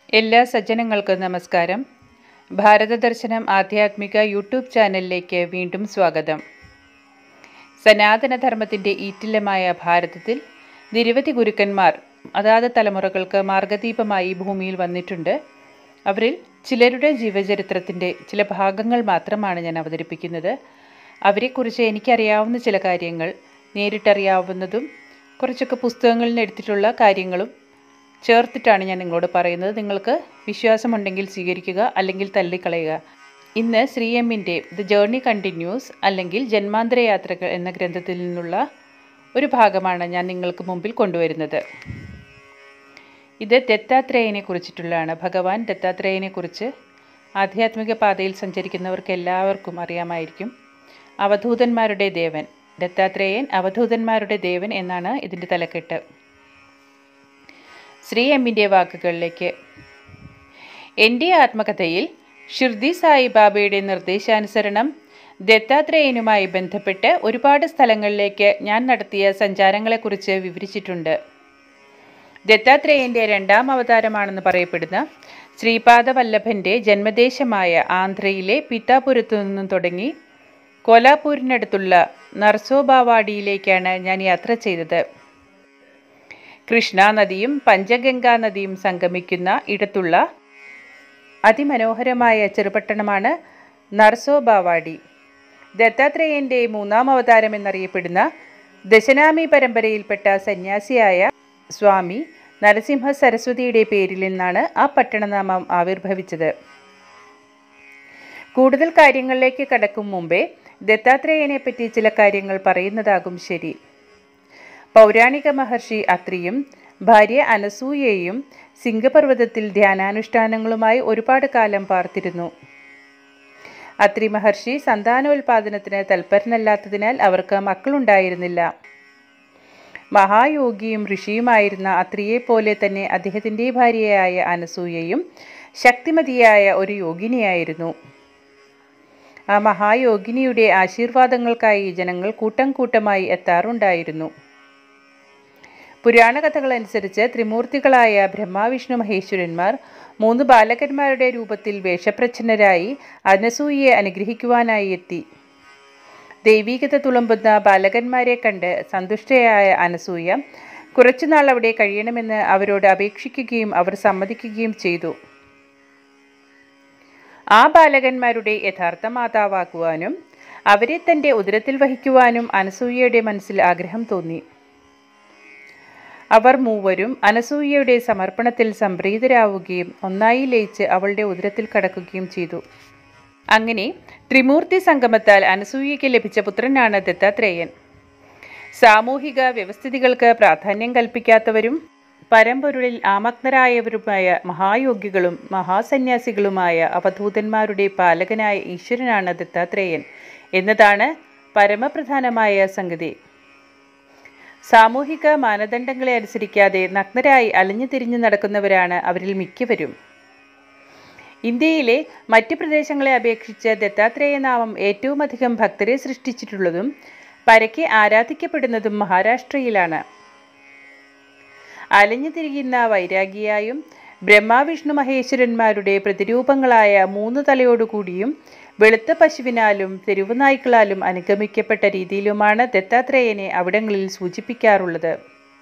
എല്ലാ സജ്ജനങ്ങൾക്കും നമസ്കാരം ഭാരതദർശനം ആധ്യാത്മിക യൂട്യൂബ് ചാനലിലേക്ക് വീണ്ടും സ്വാഗതം സനാതനധർമ്മത്തിൻ്റെ ഈറ്റില്ലമായ ഭാരതത്തിൽ നിരവധി ഗുരുക്കന്മാർ അതാത് തലമുറകൾക്ക് മാർഗദീപമായി ഭൂമിയിൽ വന്നിട്ടുണ്ട് അവരിൽ ചിലരുടെ ജീവചരിത്രത്തിൻ്റെ ചില ഭാഗങ്ങൾ മാത്രമാണ് ഞാൻ അവതരിപ്പിക്കുന്നത് അവരെക്കുറിച്ച് എനിക്കറിയാവുന്ന ചില കാര്യങ്ങൾ നേരിട്ടറിയാവുന്നതും കുറച്ചൊക്കെ പുസ്തകങ്ങളിൽ നിന്ന് എടുത്തിട്ടുള്ള കാര്യങ്ങളും ചേർത്തിട്ടാണ് ഞാൻ നിങ്ങളോട് പറയുന്നത് നിങ്ങൾക്ക് വിശ്വാസമുണ്ടെങ്കിൽ സ്വീകരിക്കുക അല്ലെങ്കിൽ തള്ളിക്കളയുക ഇന്ന് ശ്രീ എമ്മിൻ്റെ ദ ജേർണി കണ്ടിന്യൂസ് അല്ലെങ്കിൽ ജന്മാന്തര യാത്രകൾ എന്ന ഗ്രന്ഥത്തിൽ നിന്നുള്ള ഒരു ഭാഗമാണ് ഞാൻ നിങ്ങൾക്ക് മുമ്പിൽ കൊണ്ടുവരുന്നത് ഇത് ദത്താത്രേയനെ കുറിച്ചിട്ടുള്ളതാണ് ഭഗവാൻ ദത്താത്രേയനെ കുറിച്ച് ആധ്യാത്മിക പാതയിൽ സഞ്ചരിക്കുന്നവർക്ക് എല്ലാവർക്കും അറിയാമായിരിക്കും അവധൂതന്മാരുടെ ദേവൻ ദത്താത്രേയൻ അവധൂതന്മാരുടെ ദേവൻ എന്നാണ് ഇതിൻ്റെ തലക്കെട്ട് ശ്രീ എമ്മിൻ്റെ വാക്കുകളിലേക്ക് എൻ്റെ ആത്മകഥയിൽ ഷിർദി സായിബാബയുടെ നിർദ്ദേശാനുസരണം ദത്താത്രേയനുമായി ബന്ധപ്പെട്ട് ഒരുപാട് സ്ഥലങ്ങളിലേക്ക് ഞാൻ നടത്തിയ സഞ്ചാരങ്ങളെക്കുറിച്ച് വിവരിച്ചിട്ടുണ്ട് ദത്താത്രേയൻ്റെ രണ്ടാം അവതാരമാണെന്ന് പറയപ്പെടുന്ന ശ്രീപാദവല്ലഭൻ്റെ ജന്മദേശമായ ആന്ധ്രയിലെ പിത്താപുരത്തു നിന്നും തുടങ്ങി കോലാപൂരിനടുത്തുള്ള നർസോബാവാഡിയിലേക്കാണ് ഞാൻ യാത്ര ചെയ്തത് കൃഷ്ണ നദിയും പഞ്ചഗംഗാ നദിയും സംഗമിക്കുന്ന ഇടത്തുള്ള അതിമനോഹരമായ ചെറുപട്ടണമാണ് നർസോബാവാഡി ദത്താത്രേയൻ്റെ മൂന്നാം അവതാരം എന്നറിയപ്പെടുന്ന ദശനാമി പരമ്പരയിൽപ്പെട്ട സന്യാസിയായ സ്വാമി നരസിംഹ സരസ്വതിയുടെ പേരിൽ നിന്നാണ് ആ പട്ടണനാമം ആവിർഭവിച്ചത് കൂടുതൽ കാര്യങ്ങളിലേക്ക് കടക്കും മുമ്പേ ദത്താത്രേയനെ പറ്റി ചില കാര്യങ്ങൾ പറയുന്നതാകും ശരി പൗരാണിക മഹർഷി അത്രിയും ഭാര്യ അനസൂയയും സിംഗപർവ്വതത്തിൽ ധ്യാനാനുഷ്ഠാനങ്ങളുമായി ഒരുപാട് കാലം പാർത്തിരുന്നു അത്രി മഹർഷി സന്താനോൽപാദനത്തിന് തൽപരനല്ലാത്തതിനാൽ അവർക്ക് മക്കളുണ്ടായിരുന്നില്ല മഹായോഗിയും ഋഷിയുമായിരുന്ന അത്രിയെ പോലെ തന്നെ അദ്ദേഹത്തിൻ്റെ ഭാര്യയായ അനസൂയയും ശക്തിമതിയായ ഒരു യോഗിനിയായിരുന്നു ആ മഹായോഗിനിയുടെ ആശീർവാദങ്ങൾക്കായി ജനങ്ങൾ കൂട്ടം കൂട്ടമായി എത്താറുണ്ടായിരുന്നു പുരാണ കഥകളനുസരിച്ച് ത്രിമൂർത്തികളായ ബ്രഹ്മാവിഷ്ണു മഹേശ്വരന്മാർ മൂന്ന് ബാലകന്മാരുടെ രൂപത്തിൽ വേഷപ്രച്ഛന്നരായി അനസൂയയെ അനുഗ്രഹിക്കുവാനായി എത്തി ദൈവീകത തുളുമ്പുന്ന ബാലകന്മാരെ കണ്ട് സന്തുഷ്ടയായ അനസൂയ കുറച്ചുനാൾ അവിടെ കഴിയണമെന്ന് അവരോട് അപേക്ഷിക്കുകയും അവർ സമ്മതിക്കുകയും ചെയ്തു ആ ബാലകന്മാരുടെ യഥാർത്ഥ മാതാവാക്കുവാനും അവരെ തൻ്റെ ഉദരത്തിൽ വഹിക്കുവാനും അനസൂയയുടെ മനസ്സിൽ ആഗ്രഹം തോന്നി അവർ മൂവരും അനസൂയയുടെ സമർപ്പണത്തിൽ സംപ്രീതരാവുകയും ഒന്നായി ലയിച്ച് അവളുടെ ഉദരത്തിൽ കടക്കുകയും ചെയ്തു അങ്ങനെ ത്രിമൂർത്തി സംഗമത്താൽ അനസൂയയ്ക്ക് ലഭിച്ച പുത്രനാണ് ദത്താത്രേയൻ സാമൂഹിക വ്യവസ്ഥിതികൾക്ക് പ്രാധാന്യം കൽപ്പിക്കാത്തവരും പരമ്പൊരുളിൽ ആമഗ്നരായവരുമായ മഹായോഗികളും മഹാസന്യാസികളുമായ അവധൂതന്മാരുടെ പാലകനായ ഈശ്വരനാണ് ദത്താത്രേയൻ എന്നതാണ് പരമപ്രധാനമായ സംഗതി സാമൂഹിക മാനദണ്ഡങ്ങളെ അനുസരിക്കാതെ നഗ്നരായി അലഞ്ഞു തിരിഞ്ഞു നടക്കുന്നവരാണ് അവരിൽ മിക്കവരും ഇന്ത്യയിലെ മറ്റ് പ്രദേശങ്ങളെ അപേക്ഷിച്ച് ദത്താത്രേയ നാമം ഏറ്റവും അധികം ഭക്തരെ സൃഷ്ടിച്ചിട്ടുള്ളതും പരക്കെ ആരാധിക്കപ്പെടുന്നതും മഹാരാഷ്ട്രയിലാണ് അലഞ്ഞു തിരിയുന്ന വൈരാഗിയായും ബ്രഹ്മാവിഷ്ണു മഹേശ്വരന്മാരുടെ പ്രതിരൂപങ്ങളായ മൂന്ന് തലയോടുകൂടിയും വെളുത്ത പശുവിനാലും തെരുവുനായ്ക്കളാലും അനുഗമിക്കപ്പെട്ട രീതിയിലുമാണ് ദത്താത്രേയനെ അവിടങ്ങളിൽ സൂചിപ്പിക്കാറുള്ളത്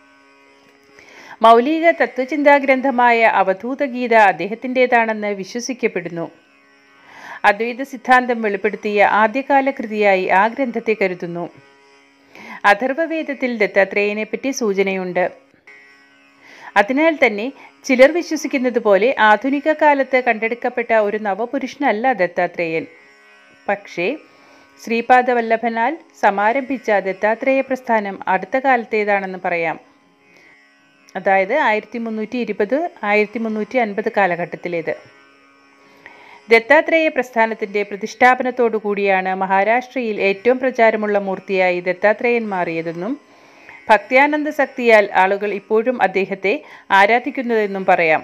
മൗലിക തത്വചിന്താ ഗ്രന്ഥമായ അവധൂത ഗീത അദ്ദേഹത്തിൻ്റെതാണെന്ന് വിശ്വസിക്കപ്പെടുന്നു അദ്വൈത സിദ്ധാന്തം വെളിപ്പെടുത്തിയ ആദ്യകാല കൃതിയായി ആ ഗ്രന്ഥത്തെ കരുതുന്നു അഥർവവേദത്തിൽ ദത്താത്രേയനെ പറ്റി സൂചനയുണ്ട് അതിനാൽ തന്നെ ചിലർ വിശ്വസിക്കുന്നത് പോലെ ആധുനിക കാലത്ത് കണ്ടെടുക്കപ്പെട്ട ഒരു നവപുരുഷനല്ല ദത്താത്രേയൻ പക്ഷേ ശ്രീപാദവല്ലഭനാൽ സമാരംഭിച്ച ദത്താത്രേയ പ്രസ്ഥാനം അടുത്ത കാലത്തേതാണെന്ന് പറയാം അതായത് ആയിരത്തി മുന്നൂറ്റി ഇരുപത് ആയിരത്തി മുന്നൂറ്റി അൻപത് കാലഘട്ടത്തിലേത് ദത്താത്രേയ പ്രസ്ഥാനത്തിൻ്റെ പ്രതിഷ്ഠാപനത്തോടു കൂടിയാണ് മഹാരാഷ്ട്രയിൽ ഏറ്റവും പ്രചാരമുള്ള മൂർത്തിയായി ദത്താത്രേയൻ മാറിയതെന്നും ഭക്ത്യാനന്ദ ശക്തിയാൽ ആളുകൾ ഇപ്പോഴും അദ്ദേഹത്തെ ആരാധിക്കുന്നതെന്നും പറയാം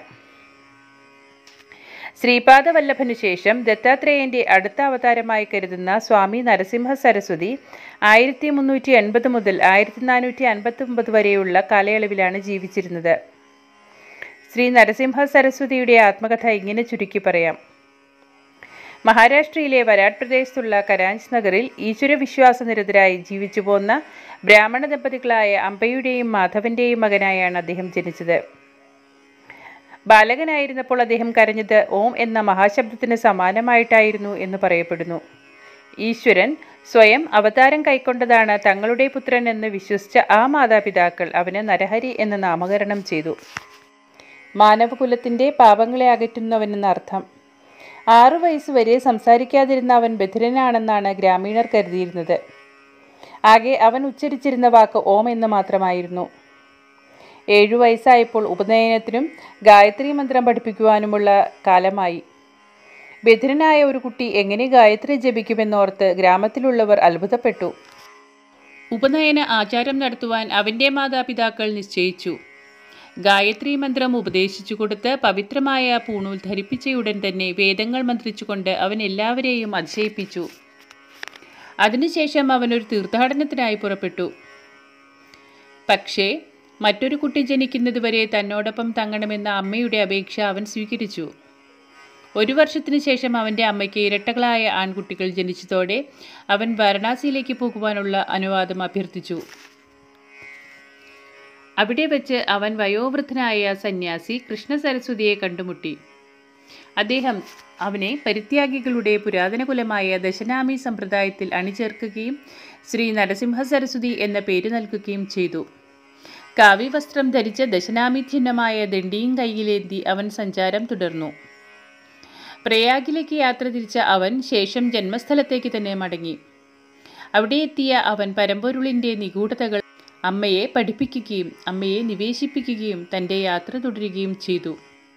ശ്രീപാദവല്ലഭനു ശേഷം ദത്താത്രേയൻ്റെ അടുത്ത അവതാരമായി കരുതുന്ന സ്വാമി നരസിംഹ സരസ്വതി ആയിരത്തി മുന്നൂറ്റി എൺപത് മുതൽ ആയിരത്തി നാനൂറ്റി അൻപത്തി ഒമ്പത് വരെയുള്ള കാലയളവിലാണ് ജീവിച്ചിരുന്നത് ശ്രീ നരസിംഹ സരസ്വതിയുടെ ആത്മകഥ ഇങ്ങനെ ചുരുക്കി പറയാം മഹാരാഷ്ട്രയിലെ വരാട് പ്രദേശത്തുള്ള കരാഞ്ച് നഗറിൽ ഈശ്വരവിശ്വാസനിരതരായി ജീവിച്ചു പോന്ന ബ്രാഹ്മണ ദമ്പതികളായ അമ്പയുടെയും മാധവന്റെയും മകനായാണ് അദ്ദേഹം ജനിച്ചത് ബാലകനായിരുന്നപ്പോൾ അദ്ദേഹം കരഞ്ഞത് ഓം എന്ന മഹാശബ്ദത്തിന് സമാനമായിട്ടായിരുന്നു എന്ന് പറയപ്പെടുന്നു ഈശ്വരൻ സ്വയം അവതാരം കൈക്കൊണ്ടതാണ് തങ്ങളുടെ പുത്രൻ എന്ന് വിശ്വസിച്ച ആ മാതാപിതാക്കൾ അവന് നരഹരി എന്ന് നാമകരണം ചെയ്തു മാനവകുലത്തിൻ്റെ പാപങ്ങളെ അകറ്റുന്നവനെന്ന അർത്ഥം ആറു വയസ്സ് വരെ സംസാരിക്കാതിരുന്ന അവൻ ബധിരനാണെന്നാണ് ഗ്രാമീണർ കരുതിയിരുന്നത് ആകെ അവൻ ഉച്ചരിച്ചിരുന്ന വാക്ക് ഓം എന്ന് മാത്രമായിരുന്നു ഏഴു വയസ്സായപ്പോൾ ഉപനയനത്തിനും ഗായത്രി മന്ത്രം പഠിപ്പിക്കുവാനുമുള്ള കാലമായി ബധിരനായ ഒരു കുട്ടി എങ്ങനെ ഗായത്രി ജപിക്കുമെന്നോർത്ത് ഗ്രാമത്തിലുള്ളവർ അത്ഭുതപ്പെട്ടു ഉപനയന ആചാരം നടത്തുവാൻ അവൻ്റെ മാതാപിതാക്കൾ നിശ്ചയിച്ചു ഗായത്രി മന്ത്രം ഉപദേശിച്ചു കൊടുത്ത് പവിത്രമായ പൂണൂൽ ധരിപ്പിച്ചയുടൻ തന്നെ വേദങ്ങൾ മന്ത്രിച്ചുകൊണ്ട് അവൻ എല്ലാവരെയും അതിശയിപ്പിച്ചു അതിനുശേഷം അവൻ ഒരു തീർത്ഥാടനത്തിനായി പുറപ്പെട്ടു പക്ഷേ മറ്റൊരു കുട്ടി ജനിക്കുന്നതുവരെ തന്നോടൊപ്പം തങ്ങണമെന്ന അമ്മയുടെ അപേക്ഷ അവൻ സ്വീകരിച്ചു ഒരു വർഷത്തിനു ശേഷം അവൻ്റെ അമ്മയ്ക്ക് ഇരട്ടകളായ ആൺകുട്ടികൾ ജനിച്ചതോടെ അവൻ വാരണാസിയിലേക്ക് പോകുവാനുള്ള അനുവാദം അഭ്യർത്ഥിച്ചു അവിടെ വെച്ച് അവൻ വയോവൃദ്ധനായ സന്യാസി കൃഷ്ണ സരസ്വതിയെ കണ്ടുമുട്ടി അദ്ദേഹം അവനെ പരിത്യാഗികളുടെ പുരാതന കുലമായ ദശനാമി സമ്പ്രദായത്തിൽ അണിചേർക്കുകയും ശ്രീ നരസിംഹ സരസ്വതി എന്ന പേര് നൽകുകയും ചെയ്തു കാവ്യവസ്ത്രം ധരിച്ച ദശനാമി ചിഹ്നമായ ദണ്ഡിയും കയ്യിലേന്തി അവൻ സഞ്ചാരം തുടർന്നു പ്രയാഗിലേക്ക് യാത്ര തിരിച്ച അവൻ ശേഷം ജന്മസ്ഥലത്തേക്ക് തന്നെ മടങ്ങി അവിടെ എത്തിയ അവൻ പരമ്പൊരുളിൻ്റെ നിഗൂഢതകൾ അമ്മയെ പഠിപ്പിക്കുകയും അമ്മയെ നിവേശിപ്പിക്കുകയും തൻ്റെ യാത്ര തുടരുകയും ചെയ്തു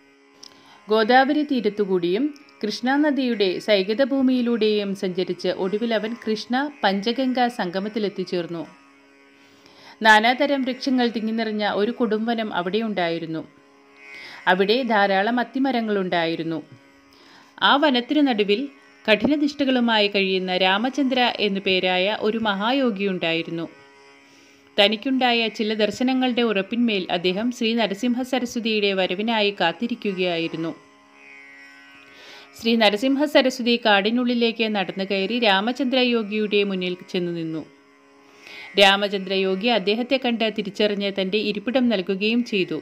ഗോദാവരി തീരത്തുകൂടിയും കൃഷ്ണാനദിയുടെ സൈകത ഭൂമിയിലൂടെയും സഞ്ചരിച്ച് ഒടുവിൽ അവൻ കൃഷ്ണ പഞ്ചഗംഗ സംഗമത്തിലെത്തിച്ചേർന്നു നാനാതരം വൃക്ഷങ്ങൾ തിങ്ങിനിറഞ്ഞ ഒരു കൊടുംവനം അവിടെയുണ്ടായിരുന്നു അവിടെ ധാരാളം അത്തിമരങ്ങളുണ്ടായിരുന്നു ആ വനത്തിനു നടുവിൽ കഠിനനിഷ്ഠകളുമായി കഴിയുന്ന രാമചന്ദ്ര എന്നു പേരായ ഒരു മഹായോഗിയുണ്ടായിരുന്നു തനിക്കുണ്ടായ ചില ദർശനങ്ങളുടെ ഉറപ്പിന്മേൽ അദ്ദേഹം ശ്രീ നരസിംഹ സരസ്വതിയുടെ വരവിനായി കാത്തിരിക്കുകയായിരുന്നു ശ്രീ നരസിംഹ സരസ്വതി കാടിനുള്ളിലേക്ക് നടന്നു കയറി രാമചന്ദ്ര യോഗിയുടെ മുന്നിൽ ചെന്നു നിന്നു രാമചന്ദ്ര യോഗി അദ്ദേഹത്തെ കണ്ട് തിരിച്ചറിഞ്ഞ് തൻ്റെ ഇരിപ്പിടം നൽകുകയും ചെയ്തു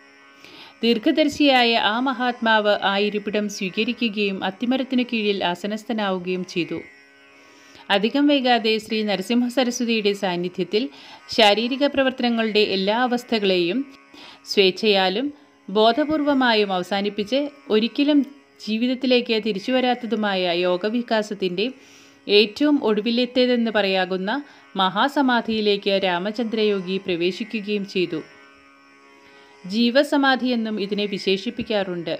ദീർഘദർശിയായ ആ മഹാത്മാവ് ആ ഇരിപ്പിടം സ്വീകരിക്കുകയും അത്തിമരത്തിനു കീഴിൽ ആസനസ്ഥനാവുകയും ചെയ്തു അധികം വൈകാതെ ശ്രീ നരസിംഹ സരസ്വതിയുടെ സാന്നിധ്യത്തിൽ ശാരീരിക പ്രവർത്തനങ്ങളുടെ എല്ലാ അവസ്ഥകളെയും സ്വേച്ഛയാലും ബോധപൂർവമായും അവസാനിപ്പിച്ച് ഒരിക്കലും ജീവിതത്തിലേക്ക് തിരിച്ചു വരാത്തതുമായ യോഗവികാസത്തിൻ്റെ ഏറ്റവും ഒടുവിലെത്തേതെന്ന് പറയാകുന്ന മഹാസമാധിയിലേക്ക് രാമചന്ദ്രയോഗി പ്രവേശിക്കുകയും ചെയ്തു ജീവസമാധി എന്നും ഇതിനെ വിശേഷിപ്പിക്കാറുണ്ട്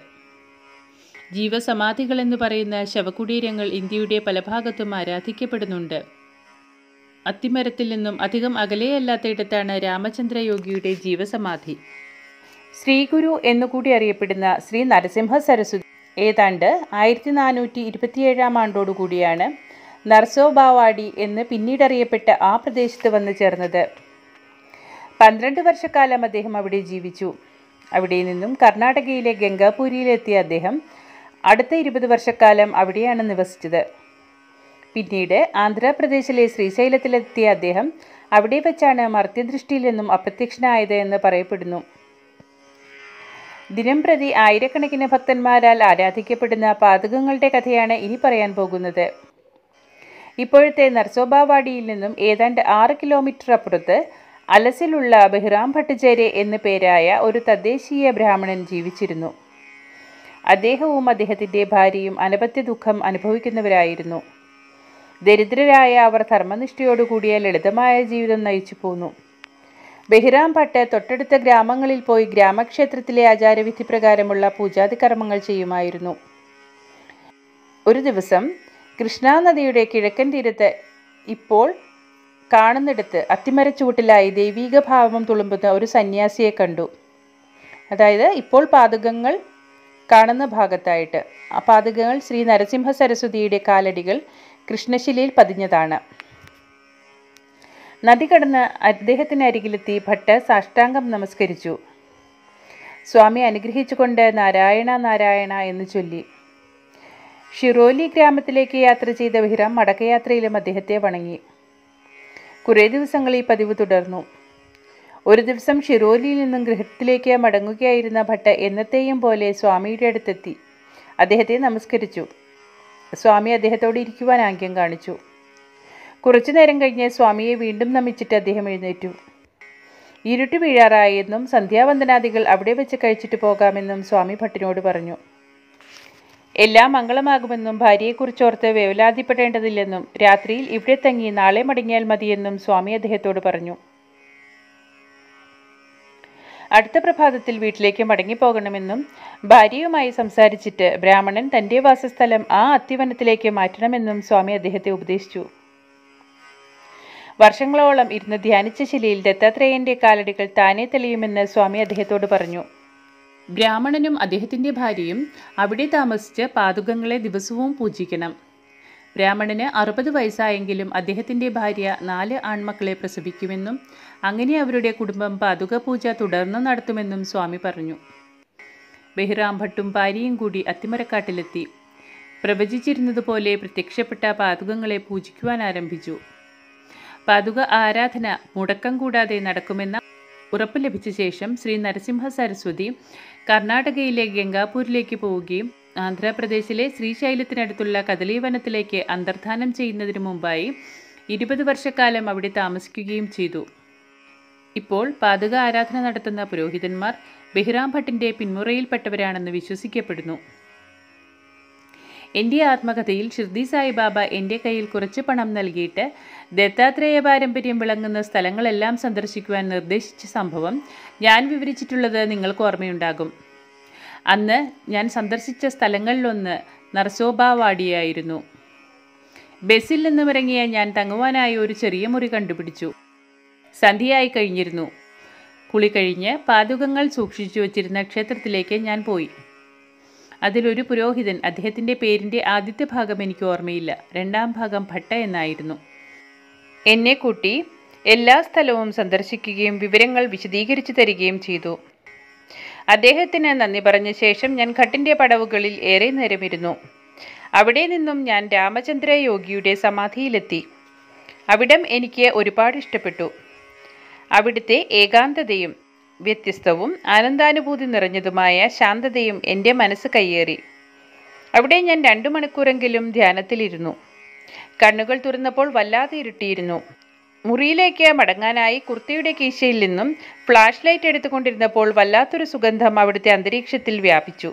ജീവസമാധികൾ എന്ന് പറയുന്ന ശവകുടീരങ്ങൾ ഇന്ത്യയുടെ പല ഭാഗത്തും ആരാധിക്കപ്പെടുന്നുണ്ട് അത്തിമരത്തിൽ നിന്നും അധികം അകലെയല്ലാത്തയിടത്താണ് രാമചന്ദ്രയോഗിയുടെ ജീവസമാധി ശ്രീഗുരു എന്നുകൂടി അറിയപ്പെടുന്ന ശ്രീ നരസിംഹ സരസ്വതി ഏതാണ്ട് ആയിരത്തി നാനൂറ്റി ഇരുപത്തിയേഴാം ആണ്ടോടുകൂടിയാണ് നർസോബാവാടി എന്ന് പിന്നീടറിയപ്പെട്ട ആ പ്രദേശത്ത് വന്നു ചേർന്നത് പന്ത്രണ്ട് വർഷക്കാലം അദ്ദേഹം അവിടെ ജീവിച്ചു അവിടെ നിന്നും കർണാടകയിലെ ഗംഗാപുരിയിലെത്തിയ അദ്ദേഹം അടുത്ത ഇരുപത് വർഷക്കാലം അവിടെയാണ് നിവസിച്ചത് പിന്നീട് ആന്ധ്രാപ്രദേശിലെ ശ്രീശൈലത്തിലെത്തിയ അദ്ദേഹം അവിടെ വെച്ചാണ് മർത്യദൃഷ്ടിയിൽ നിന്നും അപ്രത്യക്ഷനായത് എന്ന് പറയപ്പെടുന്നു ദിനം പ്രതി ആയിരക്കണക്കിന് ഭക്തന്മാരാൽ ആരാധിക്കപ്പെടുന്ന പാതകങ്ങളുടെ കഥയാണ് ഇനി പറയാൻ പോകുന്നത് ഇപ്പോഴത്തെ നർസോബാവാഡിയിൽ നിന്നും ഏതാണ്ട് ആറ് കിലോമീറ്റർ അപ്പുറത്ത് അലസിലുള്ള ബഹിറാം ഭട്ടചേരെ എന്നു പേരായ ഒരു തദ്ദേശീയ ബ്രാഹ്മണൻ ജീവിച്ചിരുന്നു അദ്ദേഹവും അദ്ദേഹത്തിൻ്റെ ഭാര്യയും അനപത്യ ദുഃഖം അനുഭവിക്കുന്നവരായിരുന്നു ദരിദ്രരായ അവർ ധർമ്മനിഷ്ഠയോടുകൂടിയ ലളിതമായ ജീവിതം നയിച്ചു പോന്നു ബഹിറാം ഭട്ട് തൊട്ടടുത്ത ഗ്രാമങ്ങളിൽ പോയി ഗ്രാമക്ഷേത്രത്തിലെ ആചാരവിധി പ്രകാരമുള്ള പൂജാതി കർമ്മങ്ങൾ ചെയ്യുമായിരുന്നു ഒരു ദിവസം കൃഷ്ണാനദിയുടെ കിഴക്കൻ തീരത്ത് ഇപ്പോൾ കാണുന്നിടത്ത് അത്തിമരച്ചുവട്ടിലായി ദൈവീക ഭാവം തുളുമ്പുന്ന ഒരു സന്യാസിയെ കണ്ടു അതായത് ഇപ്പോൾ പാതകങ്ങൾ കാണുന്ന ഭാഗത്തായിട്ട് ആ പാതകങ്ങൾ ശ്രീ നരസിംഹ സരസ്വതിയുടെ കാലടികൾ കൃഷ്ണശിലയിൽ പതിഞ്ഞതാണ് നദി കടന്ന് അദ്ദേഹത്തിന് അരികിലെത്തി ഭട്ട് സാഷ്ടാംഗം നമസ്കരിച്ചു സ്വാമി അനുഗ്രഹിച്ചുകൊണ്ട് നാരായണ നാരായണ എന്ന് ചൊല്ലി ഷിറോലി ഗ്രാമത്തിലേക്ക് യാത്ര ചെയ്ത ബഹിറാം മടക്കയാത്രയിലും അദ്ദേഹത്തെ വണങ്ങി കുറേ ദിവസങ്ങൾ ഈ പതിവ് തുടർന്നു ഒരു ദിവസം ഷിറോലിയിൽ നിന്നും ഗൃഹത്തിലേക്ക് മടങ്ങുകയായിരുന്ന ഭട്ട് എന്നത്തെയും പോലെ സ്വാമിയുടെ അടുത്തെത്തി അദ്ദേഹത്തെ നമസ്കരിച്ചു സ്വാമി അദ്ദേഹത്തോട് ഇരിക്കുവാൻ ആംഗ്യം കാണിച്ചു കുറച്ചു നേരം കഴിഞ്ഞ് സ്വാമിയെ വീണ്ടും നമിച്ചിട്ട് അദ്ദേഹം എഴുന്നേറ്റു ഇരുട്ട് വീഴാറായെന്നും സന്ധ്യാവന്ദനാദികൾ അവിടെ വെച്ച് കഴിച്ചിട്ട് പോകാമെന്നും സ്വാമി ഭട്ടിനോട് പറഞ്ഞു എല്ലാം മംഗളമാകുമെന്നും ഭാര്യയെക്കുറിച്ചോർത്ത് വേവലാതിപ്പെടേണ്ടതില്ലെന്നും രാത്രിയിൽ ഇവിടെ തങ്ങി നാളെ മടങ്ങിയാൽ മതിയെന്നും സ്വാമി അദ്ദേഹത്തോട് പറഞ്ഞു അടുത്ത പ്രഭാതത്തിൽ വീട്ടിലേക്ക് മടങ്ങിപ്പോകണമെന്നും ഭാര്യയുമായി സംസാരിച്ചിട്ട് ബ്രാഹ്മണൻ തൻ്റെ വാസസ്ഥലം ആ അത്തിവനത്തിലേക്ക് മാറ്റണമെന്നും സ്വാമി അദ്ദേഹത്തെ ഉപദേശിച്ചു വർഷങ്ങളോളം ഇരുന്ന് ധ്യാനിച്ച ശിലയിൽ ദത്താത്രേയന്റെ കാലടികൾ താനേ തെളിയുമെന്ന് സ്വാമി അദ്ദേഹത്തോട് പറഞ്ഞു ബ്രാഹ്മണനും അദ്ദേഹത്തിൻ്റെ ഭാര്യയും അവിടെ താമസിച്ച് പാതുകങ്ങളെ ദിവസവും പൂജിക്കണം ബ്രാഹ്മണന് അറുപത് വയസ്സായെങ്കിലും അദ്ദേഹത്തിൻ്റെ ഭാര്യ നാല് ആൺമക്കളെ പ്രസവിക്കുമെന്നും അങ്ങനെ അവരുടെ കുടുംബം പാതുക പൂജ തുടർന്ന് നടത്തുമെന്നും സ്വാമി പറഞ്ഞു ബഹിറാം ഭട്ടും ഭാര്യയും കൂടി അത്തിമരക്കാട്ടിലെത്തി പ്രവചിച്ചിരുന്നതുപോലെ പ്രത്യക്ഷപ്പെട്ട പാതുകങ്ങളെ പൂജിക്കുവാൻ ആരംഭിച്ചു പാതുക ആരാധന മുടക്കം കൂടാതെ നടക്കുമെന്ന ഉറപ്പ് ലഭിച്ച ശേഷം ശ്രീ നരസിംഹ സരസ്വതി കർണാടകയിലെ ഗംഗാപൂരിലേക്ക് പോവുകയും ആന്ധ്രാപ്രദേശിലെ ശ്രീശൈലത്തിനടുത്തുള്ള കദളീവനത്തിലേക്ക് അന്തർധാനം ചെയ്യുന്നതിന് മുമ്പായി ഇരുപത് വർഷക്കാലം അവിടെ താമസിക്കുകയും ചെയ്തു ഇപ്പോൾ പാതുക ആരാധന നടത്തുന്ന പുരോഹിതന്മാർ ബഹിറാം ഭട്ടിൻ്റെ പിന്മുറയിൽപ്പെട്ടവരാണെന്ന് വിശ്വസിക്കപ്പെടുന്നു എൻ്റെ ആത്മകഥയിൽ ഷിർദി സായിബാബ എൻ്റെ കയ്യിൽ കുറച്ച് പണം നൽകിയിട്ട് ദത്താത്രേയ പാരമ്പര്യം വിളങ്ങുന്ന സ്ഥലങ്ങളെല്ലാം സന്ദർശിക്കുവാൻ നിർദ്ദേശിച്ച സംഭവം ഞാൻ വിവരിച്ചിട്ടുള്ളത് നിങ്ങൾക്ക് ഓർമ്മയുണ്ടാകും അന്ന് ഞാൻ സന്ദർശിച്ച സ്ഥലങ്ങളിലൊന്ന് നർസോബാവാടിയായിരുന്നു ബസ്സിൽ നിന്നും ഇറങ്ങിയ ഞാൻ തങ്ങുവാനായി ഒരു ചെറിയ മുറി കണ്ടുപിടിച്ചു സന്ധ്യയായി കഴിഞ്ഞിരുന്നു കുളി കഴിഞ്ഞ് പാതുകങ്ങൾ സൂക്ഷിച്ചു വച്ചിരുന്ന ക്ഷേത്രത്തിലേക്ക് ഞാൻ പോയി അതിലൊരു പുരോഹിതൻ അദ്ദേഹത്തിൻ്റെ പേരിൻ്റെ ആദ്യത്തെ ഭാഗം എനിക്ക് ഓർമ്മയില്ല രണ്ടാം ഭാഗം ഭട്ട എന്നായിരുന്നു എന്നെ കൂട്ടി എല്ലാ സ്ഥലവും സന്ദർശിക്കുകയും വിവരങ്ങൾ വിശദീകരിച്ചു തരികയും ചെയ്തു അദ്ദേഹത്തിന് നന്ദി പറഞ്ഞ ശേഷം ഞാൻ ഘട്ടിൻ്റെ പടവുകളിൽ ഏറെ നേരമിരുന്നു അവിടെ നിന്നും ഞാൻ രാമചന്ദ്ര യോഗിയുടെ സമാധിയിലെത്തി അവിടം എനിക്ക് ഒരുപാട് ഇഷ്ടപ്പെട്ടു അവിടുത്തെ ഏകാന്തതയും വ്യത്യസ്തവും ആനന്ദാനുഭൂതി നിറഞ്ഞതുമായ ശാന്തതയും എൻ്റെ മനസ്സ് കയ്യേറി അവിടെ ഞാൻ രണ്ടു മണിക്കൂറെങ്കിലും ധ്യാനത്തിലിരുന്നു കണ്ണുകൾ തുറന്നപ്പോൾ വല്ലാതെ ഇരുട്ടിയിരുന്നു മുറിയിലേക്ക് മടങ്ങാനായി കുർത്തിയുടെ കീശയിൽ നിന്നും ഫ്ലാഷ് ലൈറ്റ് എടുത്തുകൊണ്ടിരുന്നപ്പോൾ വല്ലാത്തൊരു സുഗന്ധം അവിടുത്തെ അന്തരീക്ഷത്തിൽ വ്യാപിച്ചു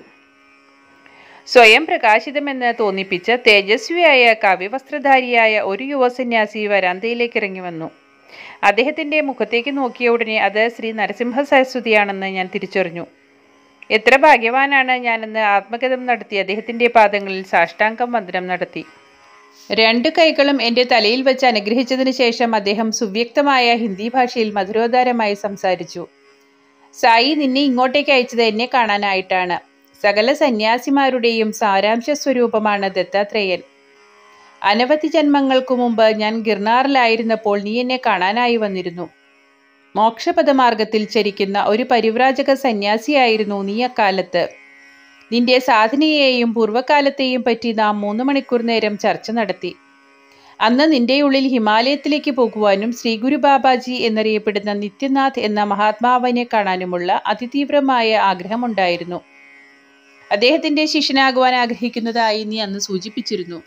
സ്വയം പ്രകാശിതമെന്ന് തോന്നിപ്പിച്ച തേജസ്വിയായ കാവ്യവസ്ത്രധാരിയായ ഒരു യുവസന്യാസി വരാന്തയിലേക്ക് ഇറങ്ങി വന്നു അദ്ദേഹത്തിൻ്റെ മുഖത്തേക്ക് നോക്കിയ ഉടനെ അത് ശ്രീ നരസിംഹ സരസ്വതിയാണെന്ന് ഞാൻ തിരിച്ചറിഞ്ഞു എത്ര ഭാഗ്യവാനാണ് ഞാനെന്ന് ആത്മഗതം നടത്തി അദ്ദേഹത്തിൻ്റെ പാദങ്ങളിൽ സാഷ്ടാംഗം വന്ദനം നടത്തി രണ്ട് കൈകളും എൻ്റെ തലയിൽ വെച്ച് അനുഗ്രഹിച്ചതിന് ശേഷം അദ്ദേഹം സുവ്യക്തമായ ഹിന്ദി ഭാഷയിൽ മധുരോദാരമായി സംസാരിച്ചു സായി നിന്നെ ഇങ്ങോട്ടേക്ക് അയച്ചത് എന്നെ കാണാനായിട്ടാണ് സകല സന്യാസിമാരുടെയും സാരാംശ സ്വരൂപമാണ് ദത്താത്രേയൻ അനവധി ജന്മങ്ങൾക്കു മുമ്പ് ഞാൻ ഗിർനാറിലായിരുന്നപ്പോൾ നീ എന്നെ കാണാനായി വന്നിരുന്നു മോക്ഷപദമാർഗത്തിൽ ചരിക്കുന്ന ഒരു പരിവ്രാജക സന്യാസിയായിരുന്നു നീ അക്കാലത്ത് നിന്റെ സാധനയെയും പൂർവ്വകാലത്തെയും പറ്റി നാം മൂന്ന് മണിക്കൂർ നേരം ചർച്ച നടത്തി അന്ന് നിന്റെ ഉള്ളിൽ ഹിമാലയത്തിലേക്ക് പോകുവാനും ശ്രീ ഗുരു ബാബാജി എന്നറിയപ്പെടുന്ന നിത്യനാഥ് എന്ന മഹാത്മാവിനെ കാണാനുമുള്ള അതിതീവ്രമായ ആഗ്രഹമുണ്ടായിരുന്നു അദ്ദേഹത്തിന്റെ ശിഷ്യനാകുവാൻ ആഗ്രഹിക്കുന്നതായി നീ അന്ന് സൂചിപ്പിച്ചിരുന്നു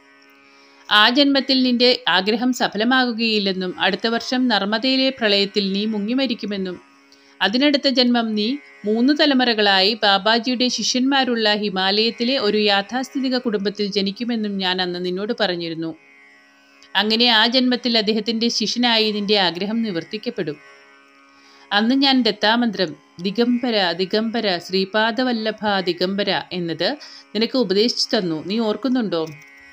ആ ജന്മത്തിൽ നിന്റെ ആഗ്രഹം സഫലമാകുകയില്ലെന്നും അടുത്ത വർഷം നർമ്മദയിലെ പ്രളയത്തിൽ നീ മുങ്ങിമരിക്കുമെന്നും അതിനടുത്ത ജന്മം നീ മൂന്ന് തലമുറകളായി ബാബാജിയുടെ ശിഷ്യന്മാരുള്ള ഹിമാലയത്തിലെ ഒരു യാഥാസ്ഥിതിക കുടുംബത്തിൽ ജനിക്കുമെന്നും ഞാൻ അന്ന് നിന്നോട് പറഞ്ഞിരുന്നു അങ്ങനെ ആ ജന്മത്തിൽ അദ്ദേഹത്തിന്റെ ശിഷ്യനായി നിന്റെ ആഗ്രഹം നിവർത്തിക്കപ്പെടും അന്ന് ഞാൻ ദത്താമന്ത്രം ദിഗംബര ദിഗംബര ശ്രീപാദവല്ലഭ ദിഗംബര എന്നത് നിനക്ക് ഉപദേശിച്ചു തന്നു നീ ഓർക്കുന്നുണ്ടോ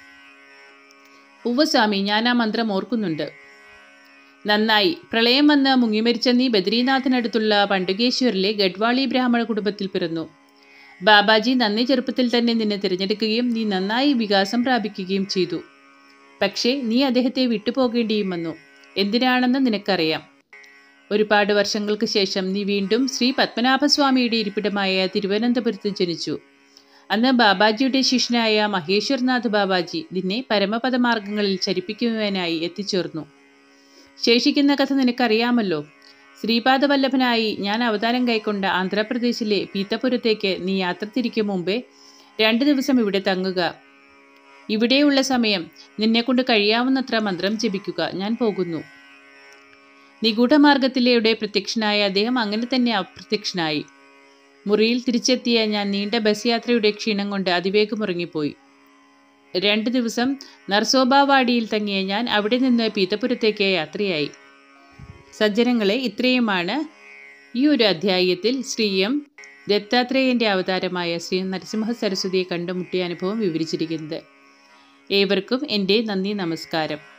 ഉവ്വസ്വാമി ഞാൻ ആ മന്ത്രം ഓർക്കുന്നുണ്ട് നന്നായി പ്രളയം വന്ന് മുങ്ങിമരിച്ച നീ ബദ്രീനാഥിനടുത്തുള്ള പണ്ടുകേശ്വറിലെ ഗഡ്വാളി ബ്രാഹ്മണ കുടുംബത്തിൽ പിറന്നു ബാബാജി നന്ദി ചെറുപ്പത്തിൽ തന്നെ നിന്നെ തിരഞ്ഞെടുക്കുകയും നീ നന്നായി വികാസം പ്രാപിക്കുകയും ചെയ്തു പക്ഷേ നീ അദ്ദേഹത്തെ വിട്ടുപോകേണ്ടിയും വന്നു എന്തിനാണെന്ന് നിനക്കറിയാം ഒരുപാട് വർഷങ്ങൾക്ക് ശേഷം നീ വീണ്ടും ശ്രീ പത്മനാഭസ്വാമിയുടെ ഇരിപ്പിടമായ തിരുവനന്തപുരത്ത് ജനിച്ചു അന്ന് ബാബാജിയുടെ ശിഷ്യനായ മഹേശ്വർനാഥ് ബാബാജി നിന്നെ പരമപദമാർഗങ്ങളിൽ ചരിപ്പിക്കുവാനായി എത്തിച്ചേർന്നു ശേഷിക്കുന്ന കഥ നിനക്കറിയാമല്ലോ ശ്രീപാദവല്ലഭനായി ഞാൻ അവതാരം കൈക്കൊണ്ട ആന്ധ്രാപ്രദേശിലെ പീത്തപുരത്തേക്ക് നീ യാത്ര തിരിക്കും മുമ്പേ രണ്ട് ദിവസം ഇവിടെ തങ്ങുക ഇവിടെയുള്ള സമയം നിന്നെക്കൊണ്ട് കഴിയാവുന്നത്ര മന്ത്രം ജപിക്കുക ഞാൻ പോകുന്നു നിഗൂഢമാർഗത്തിലൂടെ പ്രത്യക്ഷനായ അദ്ദേഹം അങ്ങനെ തന്നെ അപ്രത്യക്ഷനായി മുറിയിൽ തിരിച്ചെത്തിയ ഞാൻ നീണ്ട ബസ് യാത്രയുടെ ക്ഷീണം കൊണ്ട് അതിവേഗം ഉറങ്ങിപ്പോയി രണ്ട് ദിവസം നർസോബാവാടിയിൽ തങ്ങിയ ഞാൻ അവിടെ നിന്ന് പീതപുരത്തേക്ക് യാത്രയായി സജ്ജനങ്ങളെ ഇത്രയുമാണ് ഈ ഒരു അധ്യായത്തിൽ ശ്രീ എം ദത്താത്രേയൻ്റെ അവതാരമായ ശ്രീ നരസിംഹ സരസ്വതിയെ കണ്ടുമുട്ടിയ അനുഭവം വിവരിച്ചിരിക്കുന്നത് ഏവർക്കും എൻ്റെ നന്ദി നമസ്കാരം